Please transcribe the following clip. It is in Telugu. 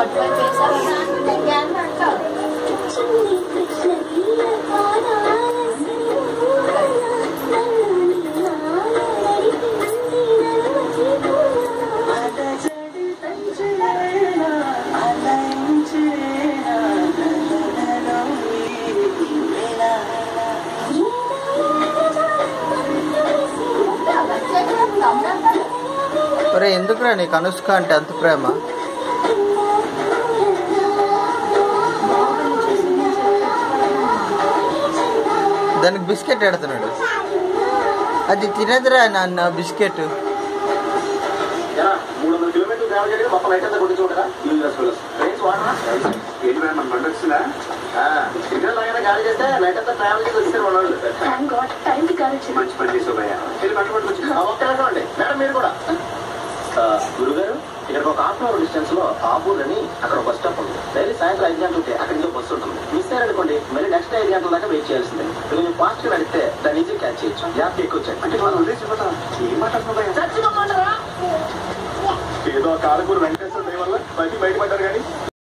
ఒరే ఎందుకురా నీకు అనుష్క అంటే అంత ప్రేమ దానికి బిస్కెట్ ఎడుతున్నాడు అది తినదురా నాన్న బిస్కెట్ ఎలా మూడు వందల కిలోమీటర్లు ట్రావెల్ చేయడం మొత్తం లైట్ అంతా కొట్టించు ఉంటారా ట్రైన్స్ వాడరా ఏంటి మేడం మన బండి వచ్చిందా సిగ్నల్ లాగానే గాలి చేస్తే నైట్ అంతా ట్రావెల్ చేసి వచ్చేసారు మన వాళ్ళు మంచి పని చేసావు భయ్యా వెళ్ళి బండి పట్టుకొచ్చి ఒక్క నిమిషం అండి మేడం మీరు కూడా ఆ, గురుగారు ఇక్కడ ఒక హాఫ్ అవర్ డిస్టెన్స్ లో ఆపూర్ అని అక్కడ ఒక బస్ స్టాప్ ఉంది డైలీ సాయంత్రం ఐదు గంటలకి అక్కడి నుంచి బస్సు ఉంటుంది మిస్ అయ్యారనుకోండి మళ్ళీ నెక్స్ట్ ఐదు గంటల దాకా వెయిట్ చేయాల్సిందే కొంచెం ఫాస్ట్ గా నడిస్తే దాన్ని ఈజీ క్యాచ్ చేయొచ్చు గ్యాప్ ఎక్కువ వచ్చాయి అంటే వాళ్ళు వదిలేసిపోతాం ఏం మాట్లాడుతున్నాయి ఏదో కాలకూరు వెంకటేశ్వర దయ వల్ల బయట బయటపడ్డారు కానీ